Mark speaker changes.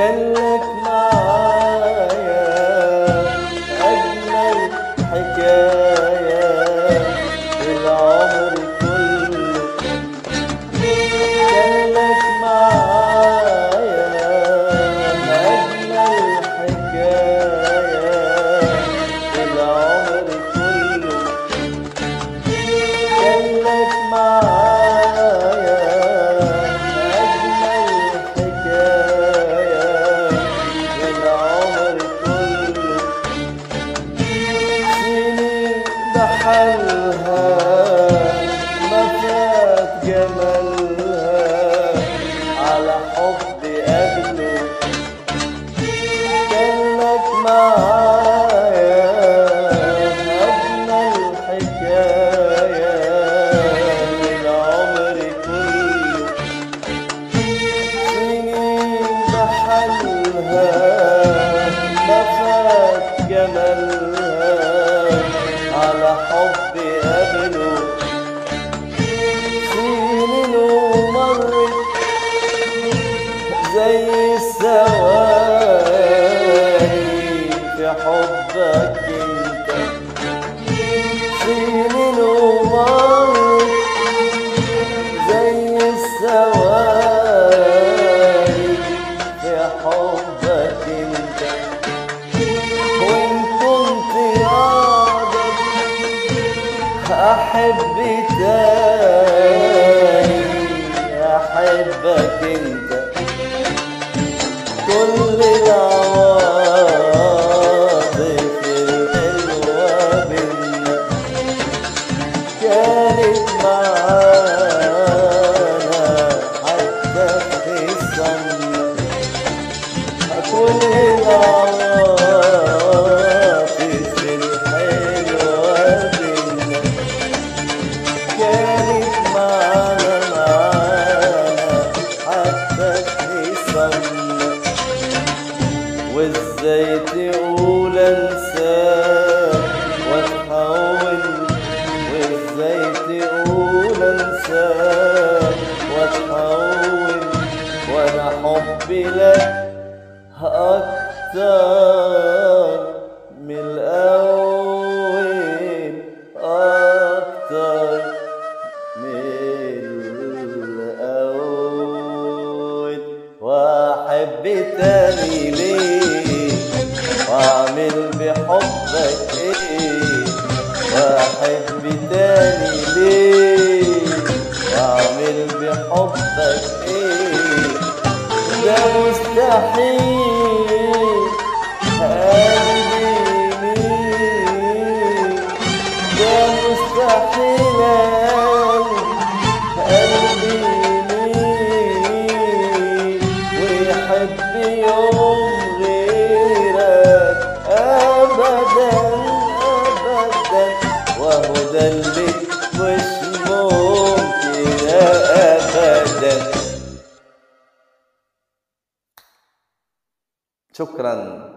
Speaker 1: كان لك معايا أجمل حكاية في العمر كله كان لك معايا أجمل حكاية في العمر كله كان لك معايا أجمل حكاية في العمر كله سنين بحالها ما فات جمالها على حب قبله كان لك معايا أجمل حكاية للعمر كله سنين بحالها ما فات جمالها على حب قبله سنين ومرت زي الثواني في حبك انت سنين ومرت زي الثواني في حبك انت وان كنت اقدر احب تاني احبك انت كل العواطف الحلوة بينا كانت معانا حتى في الصمت كل العواطف الحلوة بينا كانت معانا معانا حتى في الصمت وازاي تقول انساك واتحول وازاي تقول انساك واتحول وانا حبي لك اكتر من الاول اكتر من الاول واحب تاني ليه واعمل بحبك ايه واحب تاني ليه واعمل بحبك ايه ده مستحيل قلبي مين ده مستحيل قلبي مين ويحب يوم غيرك ابدا ابدا وهو ده اللي مش ممكن ابدا شكرا